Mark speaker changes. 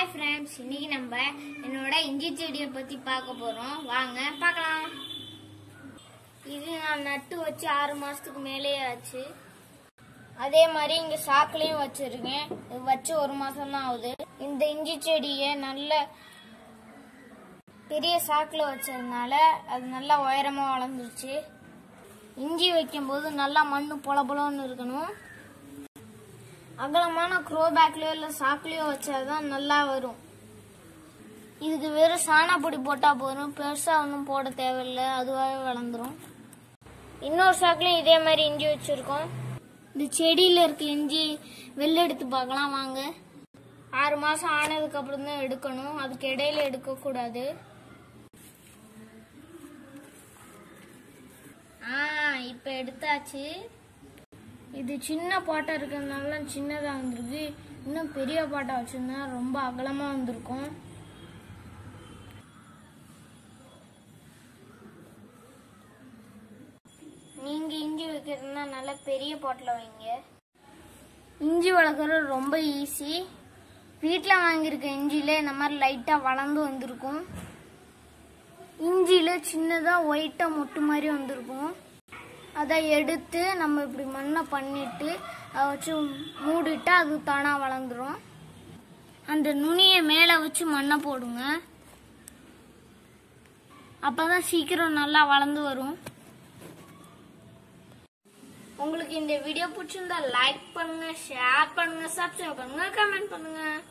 Speaker 1: hi friends இன்னைக்கு நம்ம என்னோட இஞ்சி செடியை பத்தி பார்க்க போறோம் வாங்க பார்க்கலாம் இது நான் நட்டு வச்சு ஆறு மாசத்துக்கு மேலே ஆச்சு அதே மாதிரி இங்க சாக்குலயும் வச்சிருக்கேன் இது வச்சு ஒரு மாசம் தான் ஆகுது இந்த இஞ்சி செடியை நல்ல பெரிய சாக்குல வச்சதுனால அது நல்லா உயரமா வளர்ந்துருச்சு இஞ்சி வைக்கும்போது நல்லா மண்ணு பொல பொலன்னு இருக்கணும் அகலமான க்ரோ பேக்லயோ இல்ல சாக்குலயோ வச்சாதான் நல்லா வரும் இதுக்கு வெறும் சாணாப்பொடி போட்டா போதும் பெருசா ஒன்றும் போட தேவையில்லை அதுவாகவே வளர்ந்துரும் இன்னொரு சாக்குலயும் இதே மாதிரி இஞ்சி வச்சிருக்கோம் இந்த செடியில இருக்க இஞ்சி வெளில எடுத்து பார்க்கலாம் வாங்க ஆறு மாசம் ஆனதுக்கு அப்புறம் தான் எடுக்கணும் அதுக்கு இடையில எடுக்க கூடாது ஆ இப்ப எடுத்தாச்சு இது சின்ன பாட்டா இருக்கிறதுனால சின்னதா வந்திருக்கு இன்னும் பெரிய பாட்டா வச்சிருந்தா ரொம்ப அகலமா வந்திருக்கும் நீங்க இஞ்சி வைக்கிறதுனா நல்ல பெரிய பாட்டில் வைங்க இஞ்சி வளர்க்குறது ரொம்ப ஈஸி வீட்டில் வாங்கியிருக்க இஞ்சியில இந்த மாதிரி லைட்டாக வளர்ந்து வந்திருக்கும் இஞ்சியில சின்னதாக ஒயிட்டாக மொட்டு மாதிரி வந்திருக்கும் அதை எடுத்து நம்ம இப்படி மண்ணை பண்ணிட்டு அதை வச்சு மூடிட்டா அது தானா வளர்ந்துரும் அந்த நுனியை மேலே வச்சு மண்ணை போடுங்க அப்பதான் சீக்கிரம் நல்லா வளர்ந்து வரும் உங்களுக்கு இந்த வீடியோ பிடிச்சிருந்தா லைக் பண்ணுங்க ஷேர் பண்ணுங்க சப்ஸ்கிரைப் பண்ணுங்க கமெண்ட் பண்ணுங்க